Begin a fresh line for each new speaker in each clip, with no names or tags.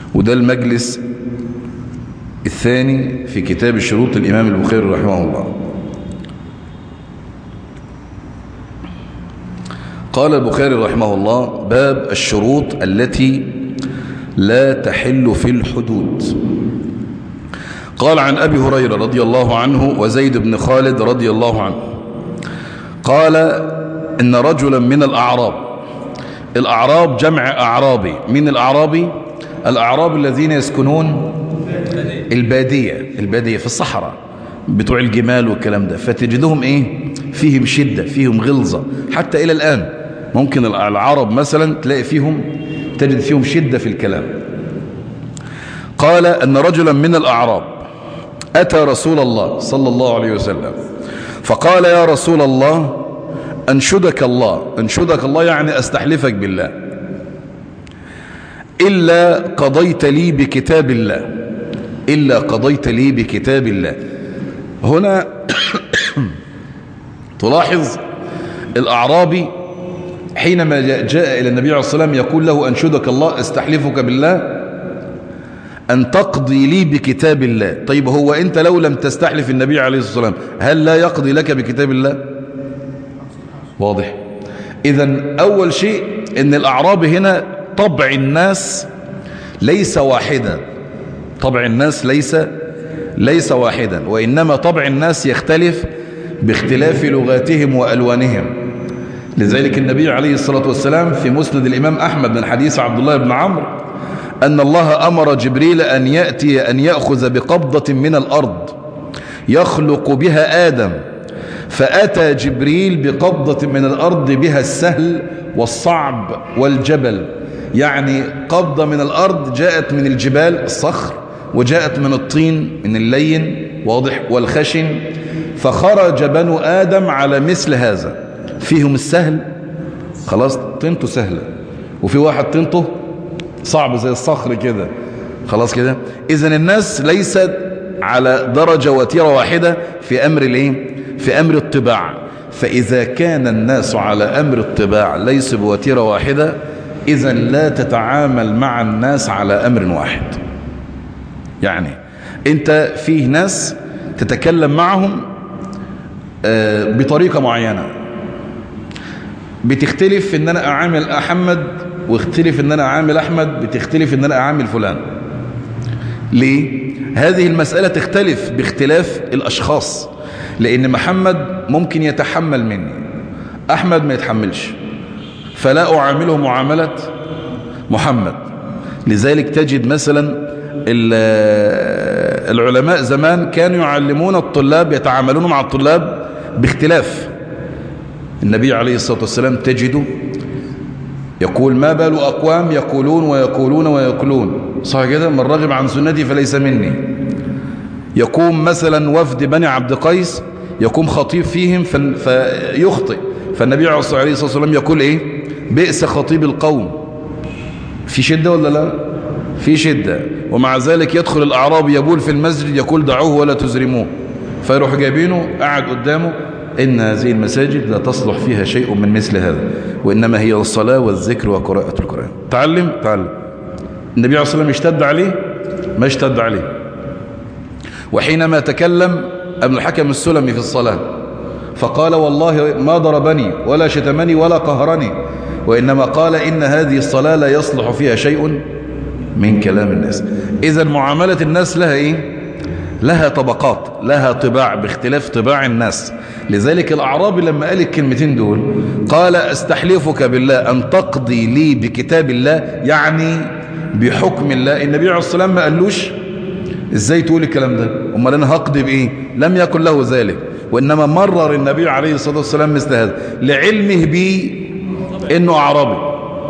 وده المجلس الثاني في كتاب الشروط الإمام البخاري رحمه الله قال البخاري رحمه الله باب الشروط التي لا تحل في الحدود قال عن أبي هريرة رضي الله عنه وزيد بن خالد رضي الله عنه قال إن رجلا من الأعراب الأعراب جمع أعرابي من الأعرابي الأعراب الذين يسكنون البادية البادية في الصحراء بتوع الجمال والكلام ده فتجدهم ايه فيهم شدة فيهم غلظة حتى إلى الآن ممكن العرب مثلا تلاقي فيهم تجد فيهم شدة في الكلام قال أن رجلا من الأعراب أتى رسول الله صلى الله عليه وسلم فقال يا رسول الله أنشدك الله أنشدك الله يعني أستحلفك بالله إلا قضيت لي بكتاب الله إلا قضيت لي بكتاب الله هنا تلاحظ الأعرابي حينما جاء إلى النبي عليه الصلاة والسلام يقول له أنشدك الله استحلفك بالله أن تقضي لي بكتاب الله طيب هو أنت لو لم تستحلف النبي عليه الصلاة والسلام هل لا يقضي لك بكتاب الله واضح إذا أول شيء أن الأعراب هنا طبع الناس ليس واحدا طبع الناس ليس ليس واحدا وإنما طبع الناس يختلف باختلاف لغاتهم وألوانهم لذلك النبي عليه الصلاة والسلام في مسند الإمام أحمد من حديث عبد الله بن عمرو أن الله أمر جبريل أن يأتي أن يأخذ بقبضة من الأرض يخلق بها آدم فأتى جبريل بقبضة من الأرض بها السهل والصعب والجبل يعني قبضة من الأرض جاءت من الجبال الصخر وجاءت من الطين من اللين واضح والخشن فخرج بنو آدم على مثل هذا فيهم السهل خلاص طينته سهلة وفي واحد طينته صعب زي الصخر كده خلاص كده إذن الناس ليست على درجة وتيرة واحدة في أمر الايه في أمر الطباع فإذا كان الناس على أمر الطباع ليس بوتيرة واحدة إذا لا تتعامل مع الناس على أمر واحد يعني أنت فيه ناس تتكلم معهم بطريقة معينة بتختلف ان انا اعامل احمد واختلف ان انا اعامل احمد بتختلف ان انا اعامل فلان ليه هذه المسألة تختلف باختلاف الاشخاص لان محمد ممكن يتحمل مني احمد ما يتحملش فلا اعامله معاملة محمد لذلك تجد مثلا العلماء زمان كانوا يعلمون الطلاب يتعاملون مع الطلاب باختلاف النبي عليه الصلاة والسلام تجده يقول ما بال أقوام يقولون ويقولون ويقولون صح كده من رغب عن سنتي فليس مني يقوم مثلا وفد بني عبد قيس يقوم خطيب فيهم فيخطئ فالنبي عليه الصلاة والسلام يقول ايه بئس خطيب القوم في شدة ولا لا في شدة ومع ذلك يدخل الأعراب يبول في المسجد يقول دعوه ولا تزرموه فيروح جايبينه قاعد قدامه إن هذه المساجد لا تصلح فيها شيء من مثل هذا وإنما هي الصلاة والذكر وقراءة القرآن تعلم تعلم النبي عليه الصلاة والسلام اشتد عليه ما اشتد عليه وحينما تكلم ابن الحكم السلمي في الصلاة فقال والله ما ضربني ولا شتمني ولا قهرني وإنما قال إن هذه الصلاة لا يصلح فيها شيء من كلام الناس إذا معاملة الناس لها إيه لها طبقات لها طباع باختلاف طباع الناس لذلك الأعرابي لما قال الكلمتين دول قال استحلفك بالله أن تقضي لي بكتاب الله يعني بحكم الله النبي عليه الصلاة والسلام ما قالوش ازاي تقول الكلام ده امال انا هقضي بايه لم يكن له ذلك وانما مرر النبي عليه الصلاة والسلام مثل هذا لعلمه به انه اعرابي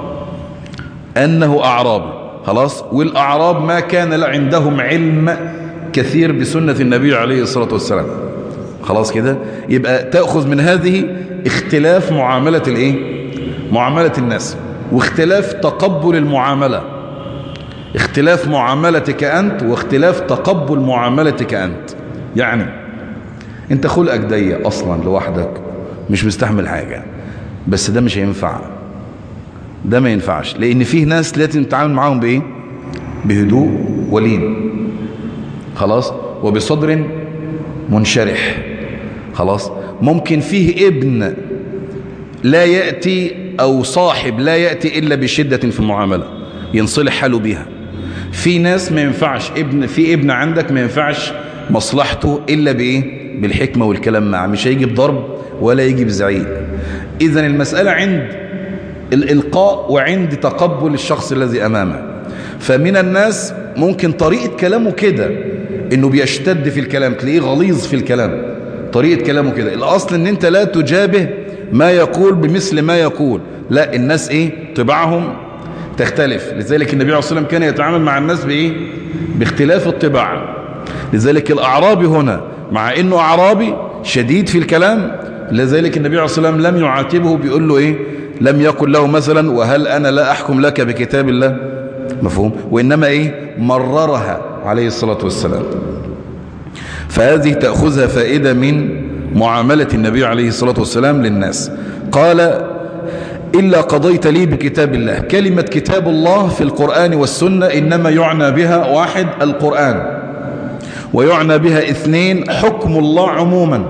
انه اعرابي خلاص والاعراب ما كان عندهم علم كثير بسنة النبي عليه الصلاة والسلام خلاص كده يبقى تأخذ من هذه اختلاف معاملة الايه معاملة الناس واختلاف تقبل المعاملة اختلاف معاملتك أنت واختلاف تقبل معاملتك أنت يعني انت خلقك ضيق أصلا لوحدك مش مستحمل حاجة بس ده مش هينفع ده ما ينفعش لأن فيه ناس لازم تتعامل معاهم بإيه بهدوء ولين خلاص وبصدر منشرح خلاص ممكن فيه ابن لا يأتي أو صاحب لا يأتي إلا بشدة في المعاملة ينصلح حاله بها في ناس ما ينفعش ابن في ابن عندك ما ينفعش مصلحته إلا بإيه بالحكمة والكلام معه مش هيجي بضرب ولا يجي بزعيق إذا المسألة عند الإلقاء وعند تقبل الشخص الذي أمامه فمن الناس ممكن طريقة كلامه كده إنه بيشتد في الكلام تلاقيه غليظ في الكلام طريقة كلامه كده الأصل إن أنت لا تجابه ما يقول بمثل ما يقول لا الناس إيه طباعهم تختلف لذلك النبي عليه الصلاة والسلام كان يتعامل مع الناس بإيه باختلاف الطباع لذلك الأعرابي هنا مع إنه أعرابي شديد في الكلام لذلك النبي عليه الصلاة والسلام لم يعاتبه بيقول له إيه لم يقل له مثلا وهل أنا لا أحكم لك بكتاب الله مفهوم وإنما إيه مررها عليه الصلاة والسلام فهذه تأخذها فائدة من معاملة النبي عليه الصلاة والسلام للناس قال إلا قضيت لي بكتاب الله كلمة كتاب الله في القرآن والسنة إنما يعنى بها واحد القرآن ويعنى بها اثنين حكم الله عموما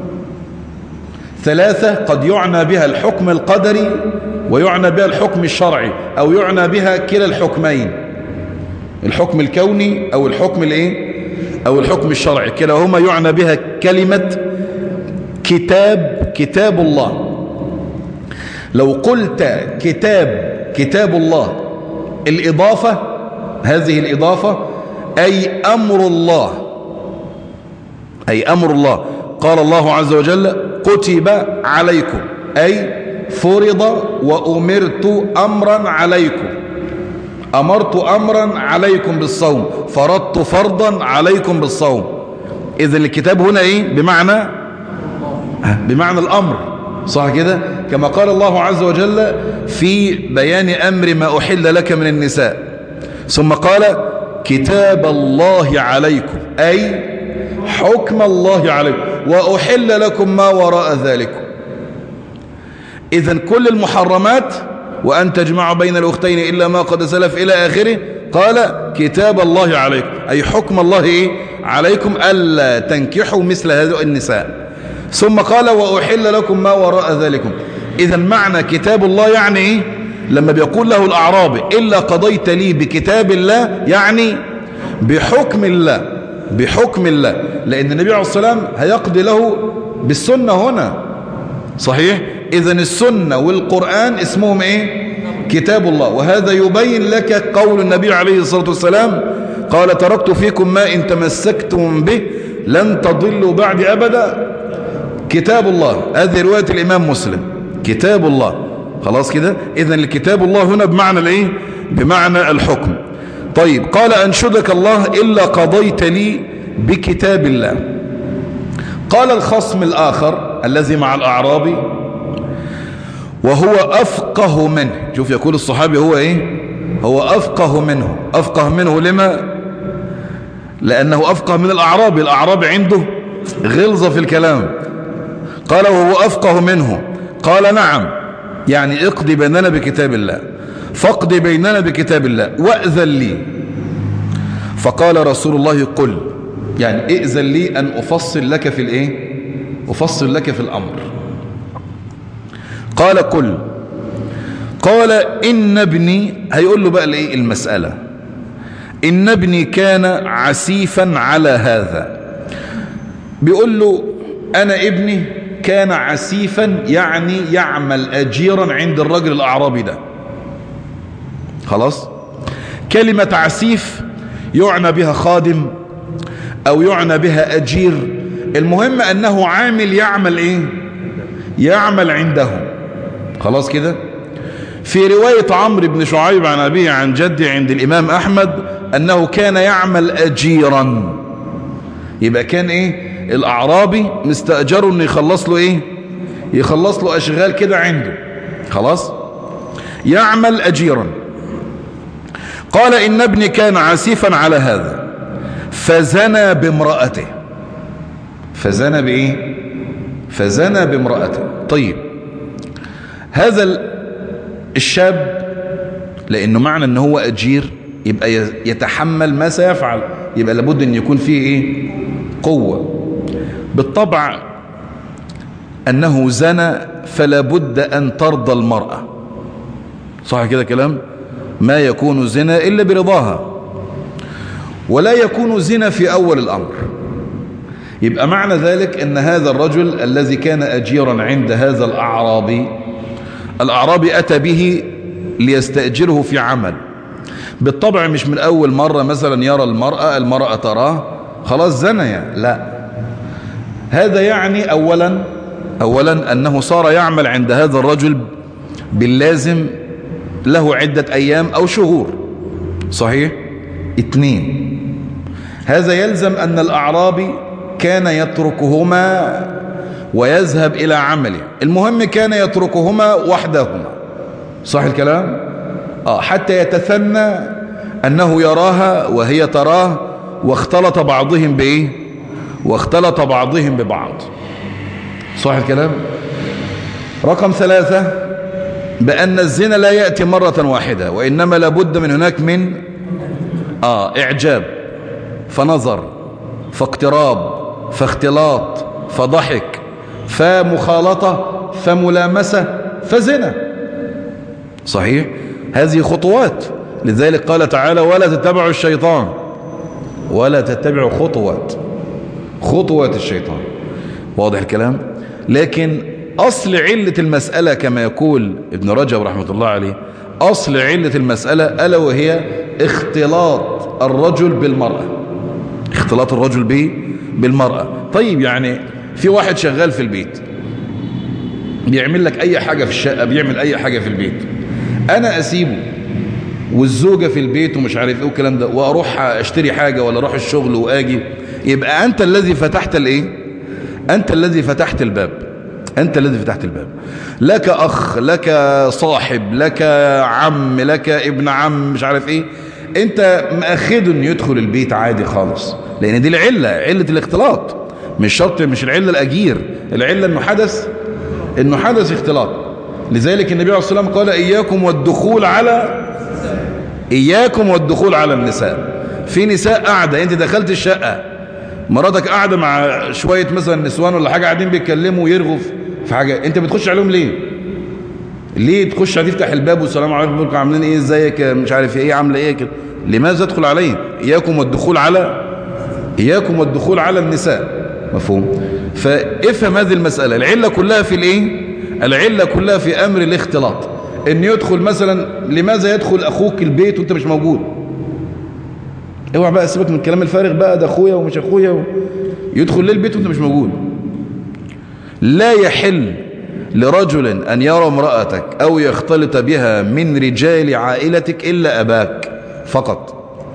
ثلاثة قد يعنى بها الحكم القدري ويعنى بها الحكم الشرعي أو يعنى بها كلا الحكمين الحكم الكوني أو الحكم الايه أو الحكم الشرعي كلاهما يعنى بها كلمة كتاب كتاب الله لو قلت كتاب كتاب الله الإضافة هذه الإضافة أي أمر الله أي أمر الله قال الله عز وجل كتب عليكم أي فرض وأمرت أمرا عليكم أمرت أمرا عليكم بالصوم فرضت فرضا عليكم بالصوم إذا الكتاب هنا إيه بمعنى بمعنى الأمر صح كده كما قال الله عز وجل في بيان أمر ما أحل لك من النساء ثم قال كتاب الله عليكم أي حكم الله عليكم وأحل لكم ما وراء ذلك إذا كل المحرمات وأن تجمع بين الأختين إلا ما قد سلف إلى آخره قال كتاب الله عليكم أي حكم الله إيه؟ عليكم ألا تنكحوا مثل هذه النساء ثم قال وأحل لكم ما وراء ذلكم إذا معنى كتاب الله يعني إيه؟ لما بيقول له الأعرابي إلا قضيت لي بكتاب الله يعني بحكم الله بحكم الله لأن النبي عليه الصلاة والسلام هيقضي له بالسنة هنا صحيح إذا السنة والقرآن اسمهم إيه كتاب الله وهذا يبين لك قول النبي عليه الصلاة والسلام قال تركت فيكم ما إن تمسكتم به لن تضلوا بعد أبدا كتاب الله هذه رواية الإمام مسلم كتاب الله خلاص كده إذا الكتاب الله هنا بمعنى الإيه بمعنى الحكم طيب قال أنشدك الله إلا قضيت لي بكتاب الله قال الخصم الآخر الذي مع الأعرابي وهو أفقه منه شوف يقول الصحابي هو إيه هو أفقه منه أفقه منه لما لأنه أفقه من الأعرابي الأعرابي عنده غلظة في الكلام قال وهو أفقه منه قال نعم يعني اقضي بيننا بكتاب الله فاقضي بيننا بكتاب الله وأذن لي فقال رسول الله قل يعني ائذن لي أن أفصل لك في الإيه أفصل لك في الأمر قال قل قال إن ابني هيقول له بقى الإيه المسألة إن ابني كان عسيفا على هذا بيقول له أنا ابني كان عسيفا يعني يعمل أجيرا عند الرجل الأعرابي ده خلاص كلمة عسيف يعنى بها خادم أو يعنى بها أجير المهم أنه عامل يعمل إيه يعمل عندهم خلاص كده في رواية عمرو بن شعيب عن أبيه عن جدي عند الإمام أحمد أنه كان يعمل أجيرا يبقى كان إيه الأعرابي مستأجره أنه يخلص له إيه يخلص له أشغال كده عنده خلاص يعمل أجيرا قال إن ابني كان عسيفا على هذا فزنى بامرأته فزنى بإيه فزنى بامرأته طيب هذا الشاب لأنه معنى أنه هو أجير يبقى يتحمل ما سيفعل يبقى لابد ان يكون فيه ايه قوة بالطبع انه زنى فلا بد ان ترضى المرأة صح كده كلام ما يكون زنا الا برضاها ولا يكون زنا في اول الامر يبقى معنى ذلك ان هذا الرجل الذي كان اجيرا عند هذا الاعرابي الاعرابي اتى به ليستأجره في عمل بالطبع مش من اول مرة مثلا يرى المرأة المرأة تراه خلاص زنيا لا هذا يعني اولا اولا انه صار يعمل عند هذا الرجل باللازم له عدة ايام او شهور صحيح اثنين هذا يلزم ان الاعرابي كان يتركهما ويذهب الى عمله المهم كان يتركهما وحدهما صح الكلام آه حتى يتثنى انه يراها وهي تراه واختلط بعضهم بايه واختلط بعضهم ببعض صح الكلام رقم ثلاثة بأن الزنا لا يأتي مرة واحدة وإنما لابد من هناك من آه إعجاب فنظر فاقتراب فاختلاط فضحك فمخالطة فملامسة فزنا صحيح هذه خطوات لذلك قال تعالى ولا تتبعوا الشيطان ولا تتبعوا خطوات خطوات الشيطان واضح الكلام لكن أصل علة المسألة كما يقول ابن رجب رحمة الله عليه أصل علة المسألة ألا وهي اختلاط الرجل بالمرأة اختلاط الرجل به بالمرأة طيب يعني في واحد شغال في البيت بيعمل لك أي حاجة في الشقة بيعمل أي حاجة في البيت أنا أسيبه والزوجة في البيت ومش عارف ايه والكلام ده واروح اشتري حاجة ولا اروح الشغل واجي يبقى انت الذي فتحت الايه انت الذي فتحت الباب انت الذي فتحت الباب لك اخ لك صاحب لك عم لك ابن عم مش عارف ايه انت مأخده انه يدخل البيت عادي خالص لان دي العلة علة الاختلاط مش شرط مش العلة الاجير العلة انه حدث انه حدث اختلاط لذلك النبي عليه الصلاة والسلام قال اياكم والدخول على اياكم والدخول على النساء في نساء قاعدة انت دخلت الشقة مراتك قاعدة مع شوية مثلا نسوان ولا حاجة قاعدين بيتكلموا ويرغوا في حاجة انت بتخش عليهم ليه ليه تخش هتفتح الباب والسلام عليكم بكم عاملين ايه ازيك مش عارف ايه عامله ايه كده لماذا ادخل عليه اياكم والدخول على اياكم والدخول على النساء مفهوم فافهم هذه المسألة العلة كلها في الايه العلة كلها في امر الاختلاط ان يدخل مثلا لماذا يدخل اخوك البيت وانت مش موجود اوعى بقى سيبك من الكلام الفارغ بقى ده اخويا ومش اخويا و... يدخل ليه البيت وانت مش موجود لا يحل لرجل ان يرى امرأتك او يختلط بها من رجال عائلتك الا اباك فقط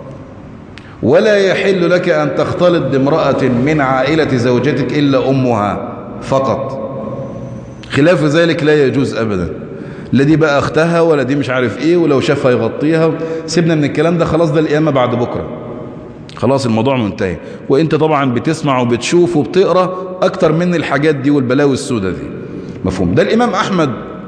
ولا يحل لك ان تختلط بامرأة من عائلة زوجتك الا امها فقط خلاف ذلك لا يجوز ابدا لا دي بقى اختها ولا دي مش عارف ايه ولو شافها يغطيها سيبنا من الكلام ده خلاص ده القيامة بعد بكرة خلاص الموضوع منتهي وانت طبعا بتسمع وبتشوف وبتقرا اكتر من الحاجات دي والبلاوي السوداء دي مفهوم ده الامام احمد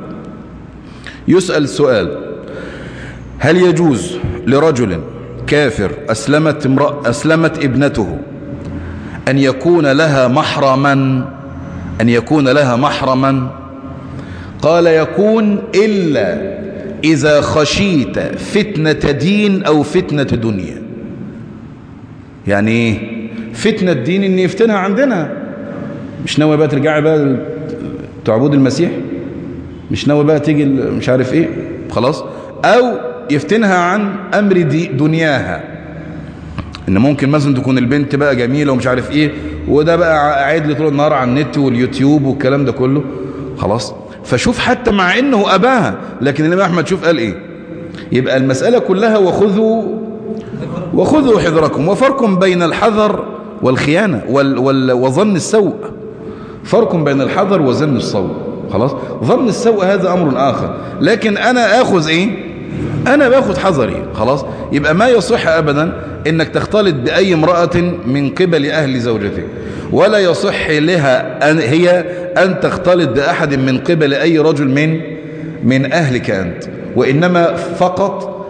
يسأل سؤال هل يجوز لرجل كافر اسلمت امرأة اسلمت ابنته ان يكون لها محرما ان يكون لها محرما قال يكون إلا إذا خشيت فتنة دين أو فتنة دنيا يعني ايه فتنة دين ان يفتنها عندنا مش ناوي بقى ترجعي بقى تعبود المسيح مش ناوي بقى تيجي مش عارف ايه خلاص او يفتنها عن امر دي دنياها ان ممكن مثلا تكون البنت بقى جميلة ومش عارف ايه وده بقى قاعد لي طول النهار على النت واليوتيوب والكلام ده كله خلاص فشوف حتى مع انه اباها لكن الامام احمد شوف قال ايه يبقى المسألة كلها وخذوا وخذوا حذركم وفرق بين الحذر والخيانة وال وال وظن السوء فرق بين الحذر وظن السوء خلاص ظن السوء هذا امر اخر لكن انا اخذ ايه انا باخذ حذري خلاص يبقى ما يصح ابدا انك تختلط باي امرأة من قبل اهل زوجتك ولا يصح لها أن هي أن تختلط بأحد من قبل أي رجل من من أهلك أنت وإنما فقط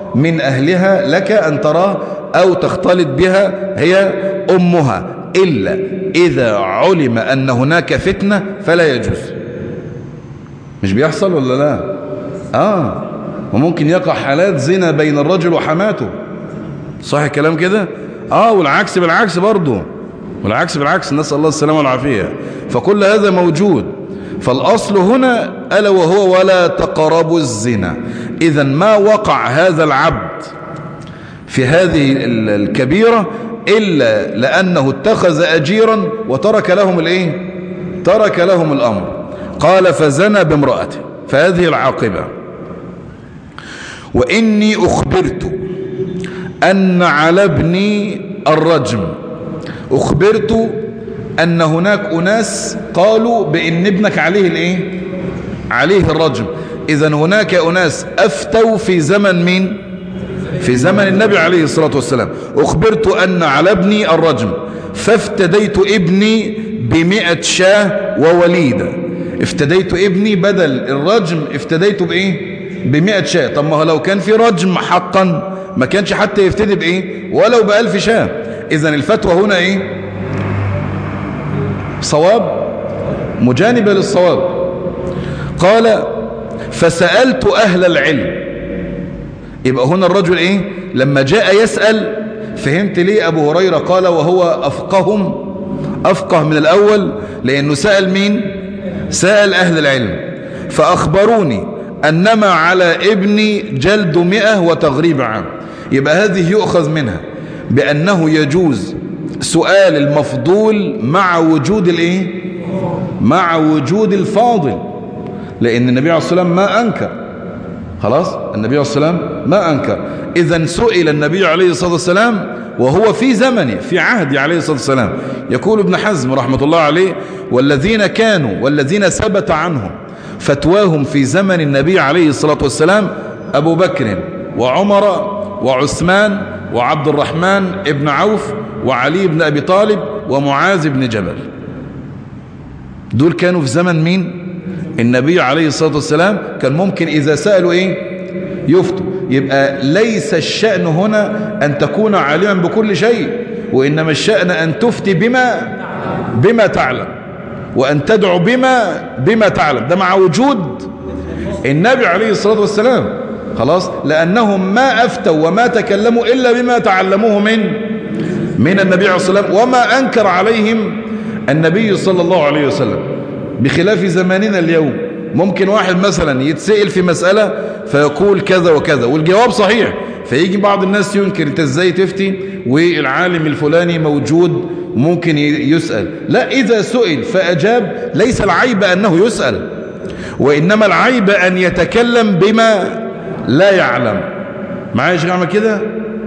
من أهلها لك أن تراه أو تختلط بها هي أمها إلا إذا علم أن هناك فتنة فلا يجوز مش بيحصل ولا لا آه وممكن يقع حالات زنا بين الرجل وحماته صح الكلام كده آه والعكس بالعكس برضه والعكس بالعكس نسأل الله السلامة والعافية فكل هذا موجود فالأصل هنا ألا وهو ولا تقربوا الزنا إذا ما وقع هذا العبد في هذه الكبيرة إلا لأنه اتخذ أجيرا وترك لهم الإيه ترك لهم الأمر قال فزنى بامرأته فهذه العاقبة وإني أخبرت أن على ابني الرجم أخبرت أن هناك أناس قالوا بأن ابنك عليه الإيه عليه الرجم إذا هناك أناس أفتوا في زمن مين في زمن النبي عليه الصلاة والسلام أخبرت أن على ابني الرجم فافتديت ابني بمئة شاه ووليدة افتديت ابني بدل الرجم افتديته بإيه بمئة شاه طب ما هو لو كان في رجم حقا ما كانش حتى يفتدي بإيه ولو بألف شاه إذا الفتوى هنا إيه صواب مجانبة للصواب قال فسألت أهل العلم يبقى هنا الرجل إيه لما جاء يسأل فهمت ليه أبو هريرة قال وهو أفقهم أفقه من الأول لأنه سأل مين سأل أهل العلم فأخبروني أنما على ابني جلد مئة وتغريب عام يبقى هذه يؤخذ منها بأنه يجوز سؤال المفضول مع وجود الايه مع وجود الفاضل لان النبي عليه الصلاه والسلام ما انكر خلاص النبي عليه الصلاه والسلام ما انكر اذا سئل النبي عليه الصلاه والسلام وهو في زمنه في عهد عليه الصلاه والسلام يقول ابن حزم رحمه الله عليه والذين كانوا والذين ثبت عنهم فتواهم في زمن النبي عليه الصلاه والسلام ابو بكر وعمر وعثمان وعبد الرحمن ابن عوف وعلي بن أبي طالب ومعاذ بن جبل دول كانوا في زمن مين النبي عليه الصلاة والسلام كان ممكن إذا سألوا إيه يفتوا يبقى ليس الشأن هنا أن تكون عالما بكل شيء وإنما الشأن أن تفتي بما بما تعلم وأن تدعو بما بما تعلم ده مع وجود النبي عليه الصلاة والسلام خلاص لأنهم ما أفتوا وما تكلموا إلا بما تعلموه من من النبي عليه الصلاة والسلام وما أنكر عليهم النبي صلى الله عليه وسلم بخلاف زماننا اليوم ممكن واحد مثلا يتسأل في مسألة فيقول كذا وكذا والجواب صحيح فيجي بعض الناس ينكر انت ازاي تفتي والعالم الفلاني موجود وممكن يسأل لا إذا سئل فأجاب ليس العيب أنه يسأل وإنما العيب أن يتكلم بما لا يعلم معايا يا شيخ كده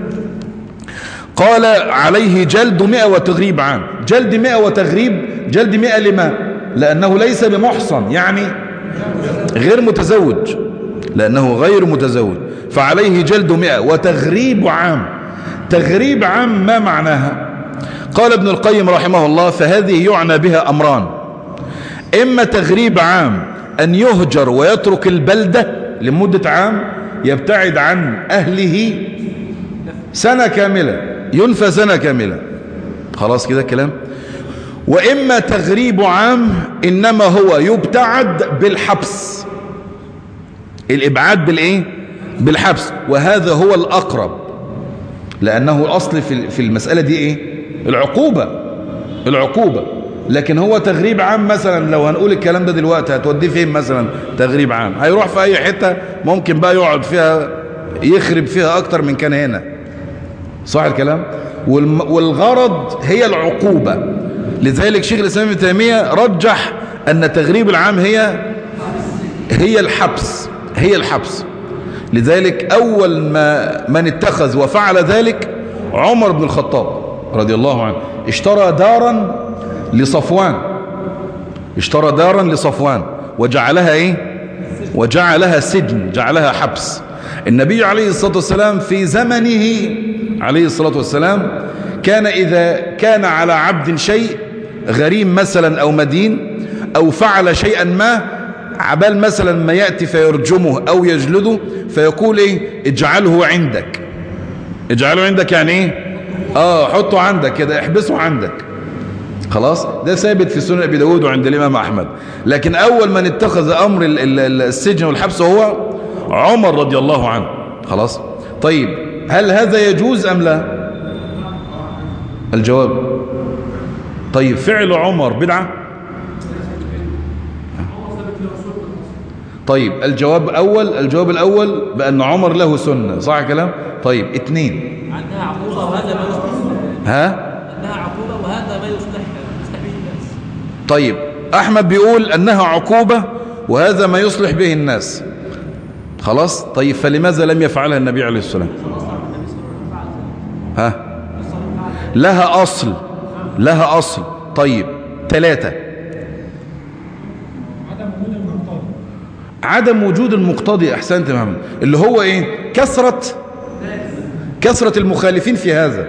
قال عليه جلد مئة وتغريب عام جلد مئة وتغريب جلد مئة لما لأنه ليس بمحصن يعني غير متزوج لأنه غير متزوج فعليه جلد مئة وتغريب عام تغريب عام ما معناها قال ابن القيم رحمه الله فهذه يعنى بها أمران إما تغريب عام أن يهجر ويترك البلدة لمدة عام يبتعد عن أهله سنة كاملة ينفى سنة كاملة خلاص كده الكلام وإما تغريب عام إنما هو يبتعد بالحبس الإبعاد بالإيه بالحبس وهذا هو الأقرب لأنه الأصل في المسألة دي إيه العقوبة العقوبة لكن هو تغريب عام مثلا لو هنقول الكلام ده دلوقتي هتوديه فين مثلا تغريب عام هيروح في أي حتة ممكن بقى يقعد فيها يخرب فيها أكتر من كان هنا صح الكلام والغرض هي العقوبة لذلك شيخ الإسلام ابن تيمية رجح أن تغريب العام هي هي الحبس هي الحبس لذلك أول ما من اتخذ وفعل ذلك عمر بن الخطاب رضي الله عنه اشترى دارا لصفوان اشترى دارا لصفوان وجعلها ايه وجعلها سجن جعلها حبس النبي عليه الصلاة والسلام في زمنه عليه الصلاة والسلام كان إذا كان على عبد شيء غريم مثلا أو مدين أو فعل شيئا ما عبال مثلا ما يأتي فيرجمه او يجلده فيقول ايه اجعله عندك اجعله عندك يعني ايه اه حطه عندك كده احبسه عندك خلاص ده ثابت في سنن ابي داود وعند الامام احمد لكن اول من اتخذ امر السجن والحبس هو عمر رضي الله عنه خلاص طيب هل هذا يجوز ام لا الجواب طيب فعل عمر بدعة طيب الجواب أول الجواب الأول بأن عمر له سنة صح كلام طيب اثنين
عنها عقوبة وهذا ما يصلح
ها
أنها عقوبة وهذا ما يصلح يصلح به الناس
طيب أحمد بيقول أنها عقوبة وهذا ما يصلح به الناس خلاص طيب فلماذا لم يفعلها النبي عليه السلام ها لها أصل لها أصل طيب ثلاثة عدم وجود المقتضي أحسنت محمد اللي هو إيه كثرة كثرة المخالفين في هذا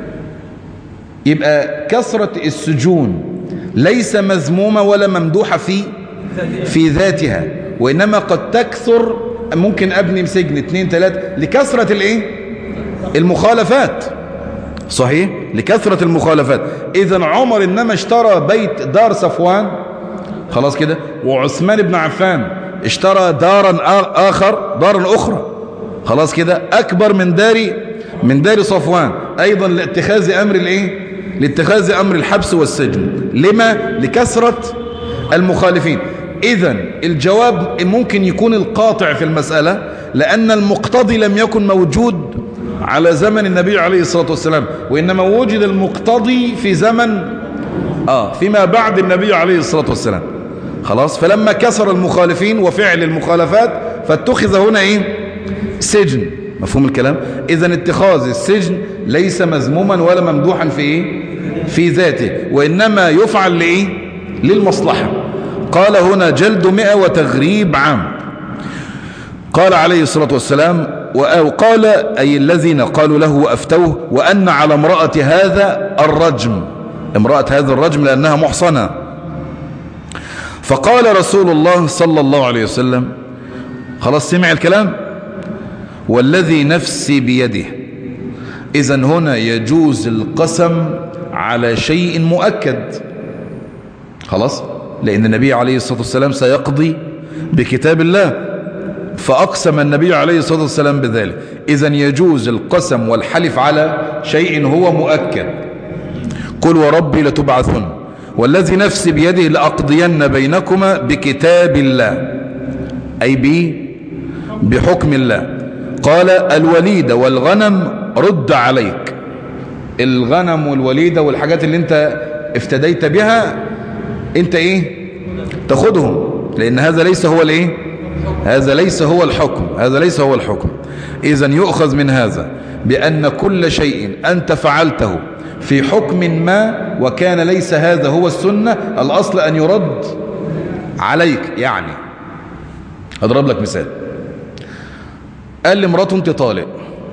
يبقى كثرة السجون ليس مذمومة ولا ممدوحة في في ذاتها وإنما قد تكثر ممكن أبني سجن اثنين ثلاثة لكثرة الإيه المخالفات صحيح لكثرة المخالفات إذا عمر إنما اشترى بيت دار صفوان خلاص كده وعثمان بن عفان اشترى دارا آخر دارا أخرى خلاص كده أكبر من دار من دار صفوان أيضا لاتخاذ أمر الإيه لاتخاذ أمر الحبس والسجن لما لكثرة المخالفين إذا الجواب ممكن يكون القاطع في المسألة لأن المقتضي لم يكن موجود على زمن النبي عليه الصلاة والسلام وإنما وجد المقتضي في زمن آه فيما بعد النبي عليه الصلاة والسلام خلاص فلما كسر المخالفين وفعل المخالفات فاتخذ هنا إيه سجن مفهوم الكلام إذا اتخاذ السجن ليس مذموما ولا ممدوحا في إيه في ذاته وإنما يفعل لإيه للمصلحة قال هنا جلد مئة وتغريب عام قال عليه الصلاة والسلام وقال أي الذين قالوا له وأفتوه وأن على امرأة هذا الرجم امرأة هذا الرجم لأنها محصنة فقال رسول الله صلى الله عليه وسلم خلاص سمع الكلام والذي نفسي بيده إذا هنا يجوز القسم على شيء مؤكد خلاص لأن النبي عليه الصلاة والسلام سيقضي بكتاب الله فأقسم النبي عليه الصلاة والسلام بذلك إذا يجوز القسم والحلف على شيء هو مؤكد قل وربي لتبعثن والذي نفسي بيده لأقضين بينكما بكتاب الله أي بي بحكم الله قال الوليد والغنم رد عليك الغنم والوليدة والحاجات اللي انت افتديت بها انت ايه تاخدهم لان هذا ليس هو الايه هذا ليس هو الحكم هذا ليس هو الحكم اذا يؤخذ من هذا بان كل شيء انت فعلته في حكم ما وكان ليس هذا هو السنة الاصل ان يرد عليك يعني اضرب لك مثال قال لي مراته انت طالق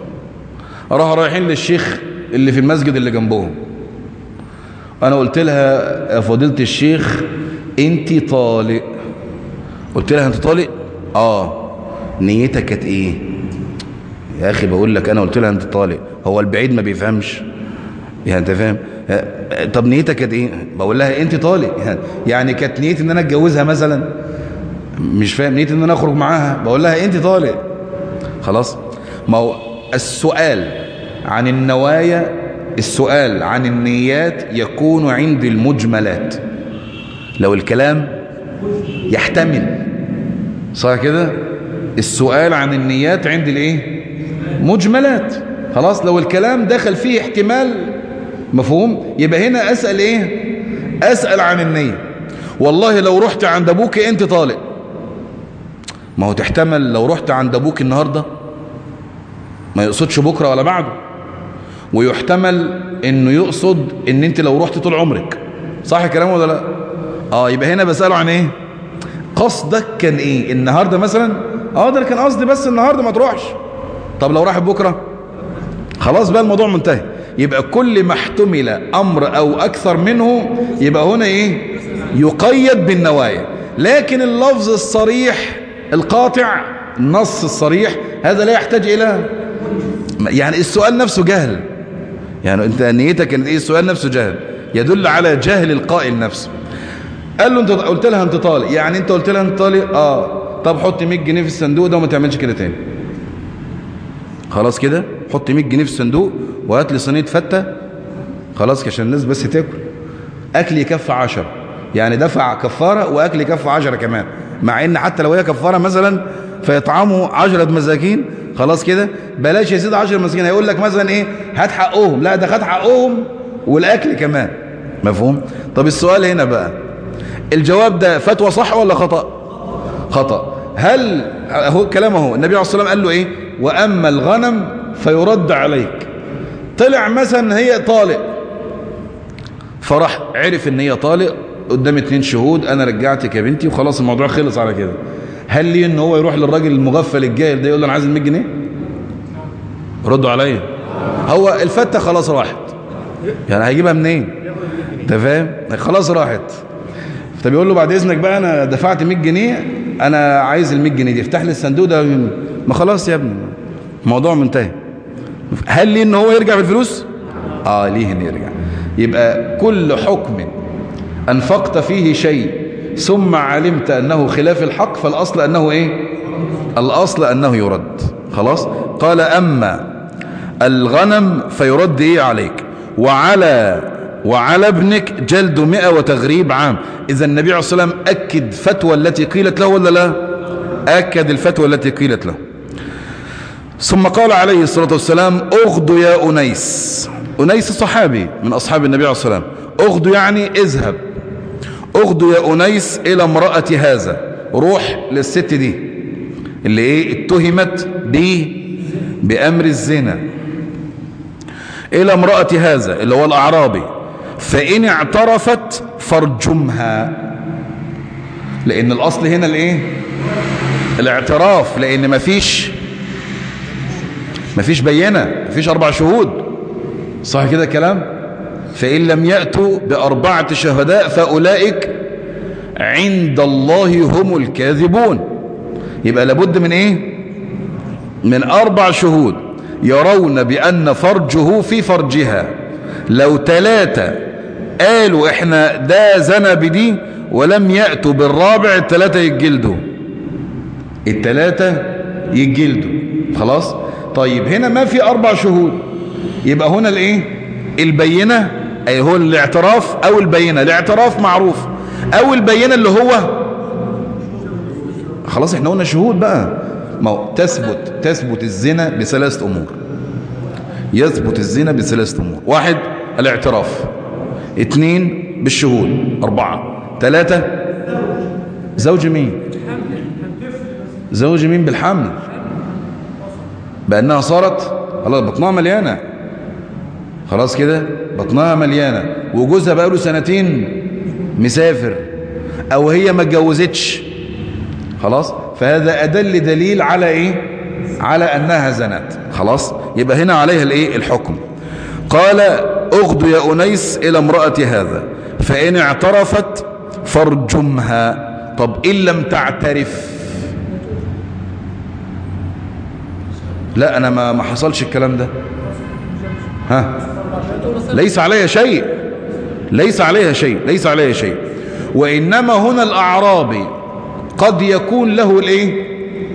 راح رايحين للشيخ اللي في المسجد اللي جنبهم انا قلت لها يا فضيلة الشيخ انت طالق قلت لها انت طالق اه نيتك كانت ايه يا اخي بقول لك انا قلت لها انت طالق هو البعيد ما بيفهمش يعني انت فاهم طب نيتك كانت ايه بقول لها انت طالق يعني كانت نيتي ان انا اتجوزها مثلا مش فاهم نيتي ان انا اخرج معاها بقول لها انت طالق خلاص ما هو السؤال عن النوايا السؤال عن النيات يكون عند المجملات لو الكلام يحتمل صح كده السؤال عن النيات عند الايه مجملات خلاص لو الكلام دخل فيه احتمال مفهوم يبقى هنا اسأل ايه اسأل عن النية والله لو رحت عند ابوك انت طالق ما هو تحتمل لو رحت عند ابوك النهاردة ما يقصدش بكرة ولا بعده ويحتمل انه يقصد ان انت لو رحت طول عمرك صح الكلام ولا لا اه يبقى هنا بسأله عن ايه قصدك كان ايه النهاردة مثلا اه ده كان قصدي بس النهاردة ما تروحش طب لو راح بكرة خلاص بقى الموضوع منتهي يبقى كل ما احتمل امر او اكثر منه يبقى هنا ايه يقيد بالنوايا لكن اللفظ الصريح القاطع النص الصريح هذا لا يحتاج إلى يعني السؤال نفسه جهل يعني انت نيتك ان ايه السؤال نفسه جهل يدل على جهل القائل نفسه قال له انت قلت لها انت طالق يعني انت قلت لها انت طالق اه طب حط 100 جنيه في الصندوق ده وما تعملش كده تاني خلاص كده حط 100 جنيه في الصندوق وهات لي صينيه فته خلاص عشان الناس بس تاكل اكل يكفي 10 يعني دفع كفاره واكل يكفي 10 كمان مع ان حتى لو هي كفاره مثلا فيطعموا 10 مساكين خلاص كده بلاش يا سيدي 10 مساكين هيقول لك مثلا ايه هات حقهم لا ده خد حقهم والاكل كمان مفهوم طب السؤال هنا بقى الجواب ده فتوى صح ولا خطأ خطأ هل هو كلام اهو النبي عليه الصلاة والسلام قال له ايه واما الغنم فيرد عليك طلع مثلا هي طالق فراح عرف ان هي طالق قدام اتنين شهود انا رجعتك يا بنتي وخلاص الموضوع خلص على كده هل ليه ان هو يروح للراجل المغفل الجاهل ده يقول له انا عايز ال 100 جنيه ردوا عليا هو الفته خلاص راحت يعني هيجيبها منين انت فاهم خلاص راحت طب يقول له بعد اذنك بقى انا دفعت 100 جنيه انا عايز ال 100 جنيه دي افتح لي الصندوق ده ما خلاص يا ابني الموضوع منتهي هل ليه ان هو يرجع بالفلوس اه ليه ان يرجع يبقى كل حكم انفقت فيه شيء ثم علمت انه خلاف الحق فالاصل انه ايه الاصل انه يرد خلاص قال اما الغنم فيرد ايه عليك وعلى وعلى ابنك جلد مئة وتغريب عام إذا النبي عليه الصلاة والسلام أكد فتوى التي قيلت له ولا لا أكد الفتوى التي قيلت له ثم قال عليه الصلاة والسلام أغد يا أنيس أنيس صحابي من أصحاب النبي عليه الصلاة والسلام أغد يعني اذهب أغد يا أنيس إلى امرأة هذا روح للست دي اللي ايه اتهمت به بأمر الزنا إلى امرأة هذا اللي هو الأعرابي فإن اعترفت فارجمها لأن الأصل هنا الإيه الاعتراف لأن مفيش مفيش بينة مفيش أربع شهود صح كده كلام فإن لم يأتوا بأربعة شهداء فأولئك عند الله هم الكاذبون يبقى لابد من إيه من أربع شهود يرون بأن فرجه في فرجها لو ثلاثة قالوا احنا ده زنا بدي ولم يأتوا بالرابع الثلاثة يتجلدوا الثلاثة يتجلدوا خلاص طيب هنا ما في أربع شهود يبقى هنا الايه البينة اي هو الاعتراف او البينة الاعتراف معروف او البينة اللي هو خلاص احنا قلنا شهود بقى ما هو تثبت تثبت الزنا بثلاث امور يثبت الزنا بثلاث امور واحد الاعتراف اثنين بالشهود اربعة ثلاثة زوج مين زوج مين بالحمل بأنها صارت خلاص بطنها مليانة خلاص كده بطنها مليانة وجوزها بقاله سنتين مسافر او هي ما اتجوزتش خلاص فهذا أدل دليل على إيه على أنها زنت خلاص يبقى هنا عليها الإيه الحكم قال أغد يا أنيس إلى امرأة هذا فإن اعترفت فارجمها طب إن لم تعترف لا أنا ما ما حصلش الكلام ده ها ليس عليها شيء ليس عليها شيء ليس عليها شيء وإنما هنا الأعرابي قد يكون له الايه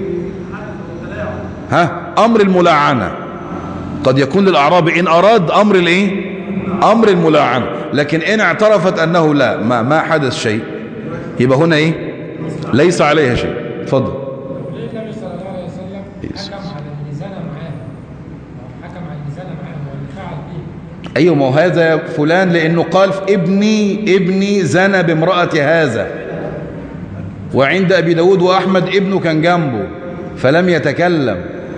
ها امر الملاعنة قد يكون للاعرابي ان اراد امر الايه امر الملاعنة لكن ان اعترفت انه لا ما ما حدث شيء يبقى هنا ايه ليس عليها شيء اتفضل
ليه النبي صلى الله عليه وسلم حكم على اللي زنى معاه أو حكم على اللي زنى معاه واللي فعل به
ايوه ما هو هذا فلان لانه قال ابني ابني زنى بامرأة هذا وعند ابي داود واحمد ابنه كان جنبه فلم يتكلم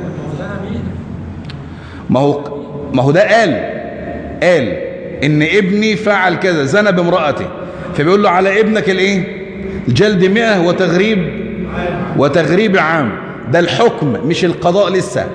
ما هو ما هو ده قال قال ان ابني فعل كذا زنى بامرأته فبيقول له على ابنك الايه جلد مئة وتغريب وتغريب عام ده الحكم مش القضاء لسه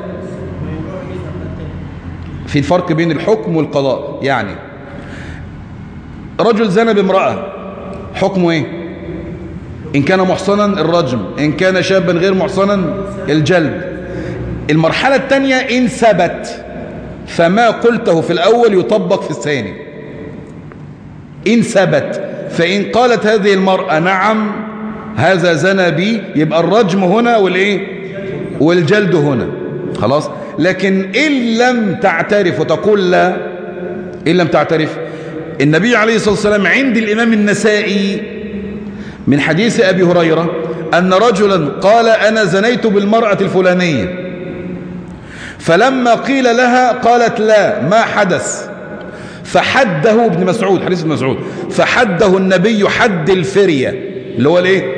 في الفرق بين الحكم والقضاء يعني رجل زنى بامرأة حكمه ايه إن كان محصنا الرجم إن كان شابا غير محصنا الجلد المرحلة الثانية إن ثبت فما قلته في الأول يطبق في الثاني إن ثبت فإن قالت هذه المرأة نعم هذا زنى بي يبقى الرجم هنا والإيه والجلد هنا خلاص لكن إن لم تعترف وتقول لا إن لم تعترف النبي عليه الصلاة والسلام عند الإمام النسائي من حديث أبي هريرة أن رجلا قال أنا زنيت بالمرأة الفلانية فلما قيل لها قالت لا ما حدث فحده ابن مسعود حديث ابن مسعود فحده النبي حد الفرية اللي هو الايه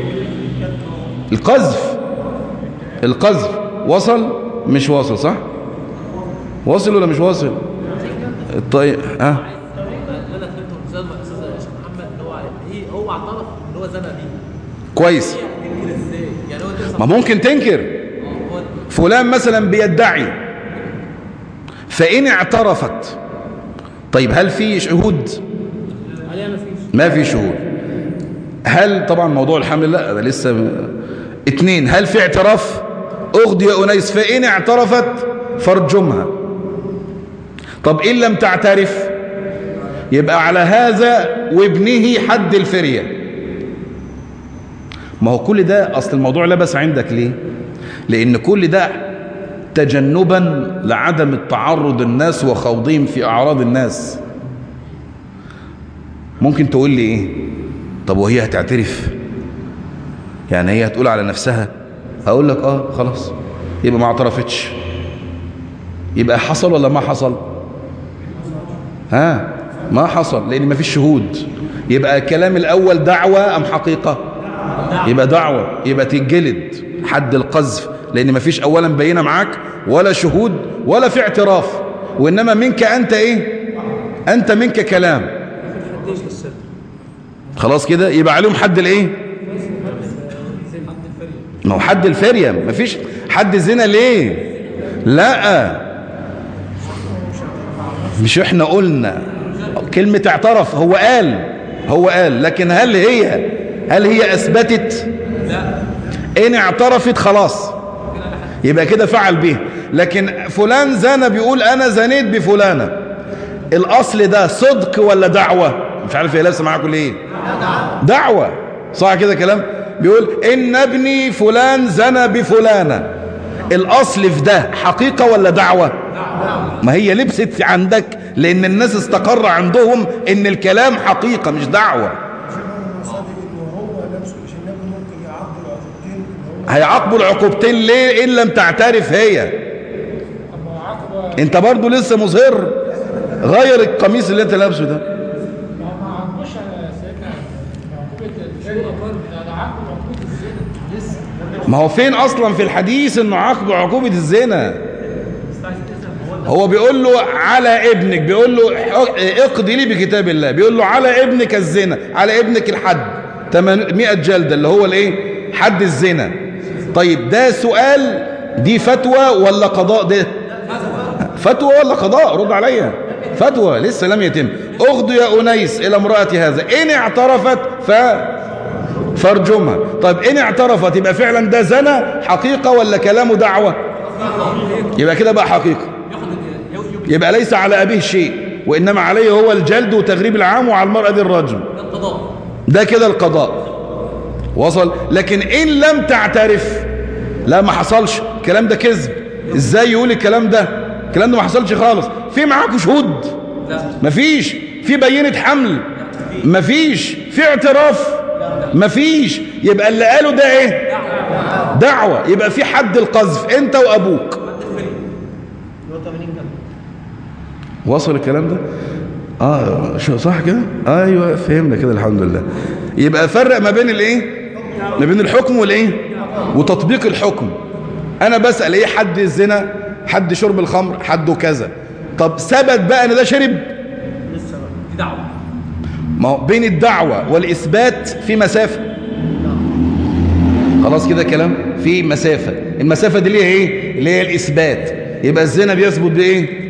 القذف القذف وصل مش واصل صح واصل ولا مش واصل طيب ها
اللي انا فهمته من استاذ استاذ الشيخ محمد ان هو ايه هو اعترف ان هو زنى بيه
كويس
ينكر ازاي يعني هو ده
ما ممكن تنكر
هو
فلان مثلا بيدعي فإن اعترفت طيب هل في شهود
عليها ما فيش
ما في شهود هل طبعا موضوع الحمل لا ده لسه م- اتنين هل في اعتراف اغضي يا انيس فإن اعترفت فارجمها طب إن لم تعترف يبقى على هذا وابنه حد الفرية ما هو كل ده أصل الموضوع لبس عندك ليه لأن كل ده تجنبا لعدم التعرض الناس وخوضهم في أعراض الناس ممكن تقول لي ايه طب وهي هتعترف يعني هي هتقول على نفسها اقول لك اه خلاص يبقى ما اعترفتش يبقى حصل ولا ما حصل ها ما حصل لان ما فيش شهود يبقى الكلام الاول دعوة ام حقيقة يبقى دعوة يبقى تتجلد حد القذف لان ما فيش اولا بينة معاك ولا شهود ولا في اعتراف وانما منك انت ايه انت منك كلام
حدش للشرك
خلاص كده يبقى عليهم حد الايه
حد الفريق
ما هو حد الفرية مفيش حد زنا ليه لا مش احنا قلنا كلمة اعترف هو قال هو قال لكن هل هي هل هي اثبتت
لا
ان اعترفت خلاص يبقى كده فعل به لكن فلان زنى بيقول انا زنيت بفلانة الاصل ده صدق ولا دعوة مش عارف هي لابسه معاكم ليه دعوة صح كده كلام بيقول ان ابني فلان زنى بفلانة الاصل في ده حقيقة ولا دعوة ما هي لبست عندك لان الناس استقر عندهم ان الكلام حقيقة مش دعوة
صادق انه هو نفسه مش النبي ممكن يعض العقوبتين ان هو
هيعاقبوا العقوبتين ليه ان لم تعترف هي
طب ما هو عاقبه
انت برضو لسه مصر غير القميص اللي انت لابسه ده
ما هو ما عاقبوش يا سيدنا عقوبه الفريق ده ده عاقبه عقوبه الزنا لسه
ما هو فين اصلا في الحديث انه عاقب عقوبة الزنا هو بيقول له على ابنك بيقول له ح- اقضي لي بكتاب الله بيقول له على ابنك الزنا على ابنك الحد 800 جلدة اللي هو الايه حد الزنا طيب ده سؤال دي فتوى ولا قضاء ده فتوى ولا قضاء رد عليا فتوى لسه لم يتم اغدو يا انيس الى امرأة هذا ان اعترفت ف فارجمها طيب ان اعترفت يبقى فعلا ده زنا حقيقة ولا كلامه دعوة يبقى كده بقى حقيقة يبقى ليس على أبيه شيء وإنما عليه هو الجلد وتغريب العام وعلى المرأة دي الرجم
ده القضاء
ده كده القضاء وصل لكن إن لم تعترف لا ما حصلش الكلام ده كذب ازاي يقول الكلام ده الكلام ده ما حصلش خالص في معاكم شهود
لا
مفيش في بينة حمل مفيش في اعتراف مفيش يبقى اللي قاله ده ايه دعوة يبقى في حد القذف انت وابوك وصل الكلام ده اه شو صح كده ايوه فهمنا كده الحمد لله يبقى فرق ما بين الايه ما بين الحكم والايه وتطبيق الحكم انا بسأل ايه حد الزنا حد شرب الخمر حد كذا طب ثبت بقى ان ده شرب
دي دعوه
ما هو بين الدعوة والإثبات في مسافة خلاص كده كلام في مسافة المسافة دي اللي هي ايه اللي هي الإثبات يبقى الزنا بيثبت بإيه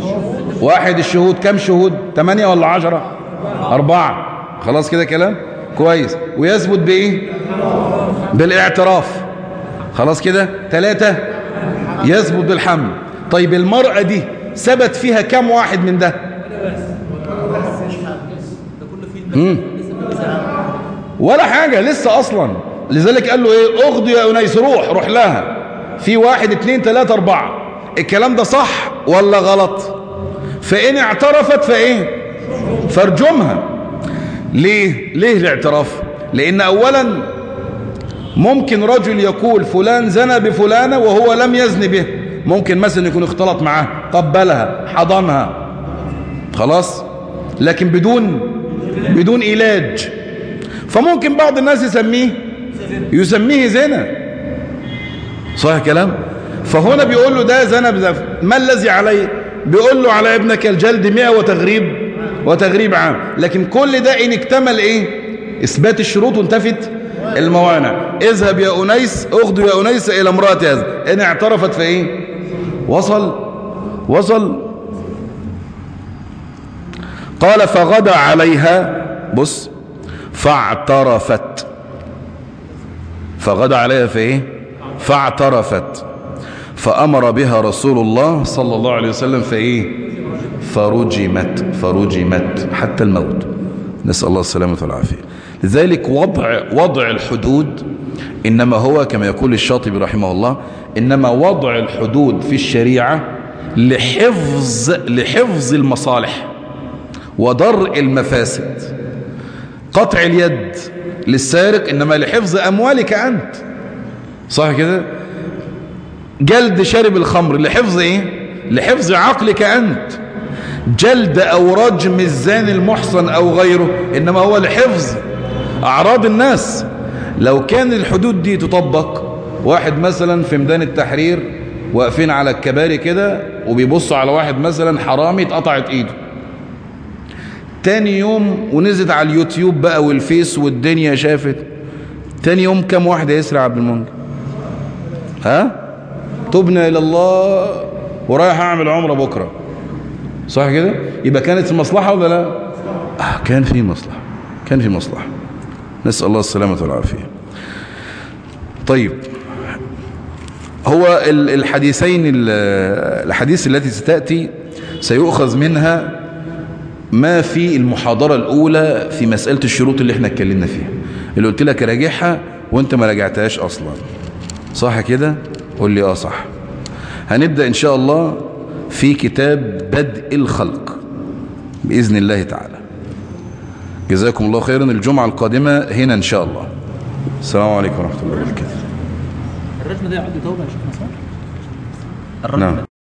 واحد الشهود كم شهود ثمانية ولا عشرة أربعة خلاص كده كلام كويس ويثبت بايه بالاعتراف خلاص كده ثلاثة يثبت بالحمل طيب المرأة دي ثبت فيها كم واحد من ده
ده كله فيه
مم. ولا حاجة لسه أصلا لذلك قال له إيه أغضي يا أنيس روح روح لها في واحد اتنين تلاتة أربعة الكلام ده صح ولا غلط فإن اعترفت فإيه فارجمها ليه ليه الاعتراف لأن أولا ممكن رجل يقول فلان زنى بفلانة وهو لم يزن به ممكن مثلا يكون اختلط معاه قبلها حضنها خلاص لكن بدون بدون علاج فممكن بعض الناس يسميه يسميه زنا صحيح كلام فهنا بيقول له ده زنا بزف ما الذي عليه بيقول له على ابنك الجلد 100 وتغريب وتغريب عام لكن كل ده ان اكتمل ايه اثبات الشروط وانتفت الموانع اذهب يا انيس اغدو يا انيس الى امراه هذا ان اعترفت فايه وصل وصل قال فغدا عليها بص فاعترفت فغدا عليها في ايه فاعترفت فأمر بها رسول الله صلى الله عليه وسلم فايه فرجمت فرجمت حتى الموت نسأل الله السلامة والعافية لذلك وضع وضع الحدود إنما هو كما يقول الشاطبي رحمه الله إنما وضع الحدود في الشريعة لحفظ لحفظ المصالح ودرء المفاسد قطع اليد للسارق إنما لحفظ أموالك أنت صح كده جلد شارب الخمر لحفظ إيه لحفظ عقلك أنت جلد أو رجم الزاني المحصن أو غيره إنما هو لحفظ أعراض الناس لو كان الحدود دي تطبق واحد مثلا في ميدان التحرير واقفين على الكباري كده وبيبصوا على واحد مثلا حرامي اتقطعت ايده تاني يوم ونزلت على اليوتيوب بقى والفيس والدنيا شافت تاني يوم كم واحد هيسرع عبد المنجد ها تبنى الى الله ورايح اعمل عمره بكره صح كده يبقى كانت المصلحه ولا لا آه كان في مصلحه كان في مصلحه نسال الله السلامه والعافيه طيب هو ال- الحديثين ال- الحديث التي ستاتي سيؤخذ منها ما في المحاضرة الأولى في مسألة الشروط اللي احنا اتكلمنا فيها اللي قلت لك راجعها وانت ما راجعتهاش أصلا صح كده قول لي اه صح هنبدأ إن شاء الله في كتاب بدء الخلق بإذن الله تعالى جزاكم الله خيرا الجمعة القادمة هنا إن شاء الله السلام عليكم ورحمة الله وبركاته
الرجم ده يعد توبه يا شيخ مسعود
نعم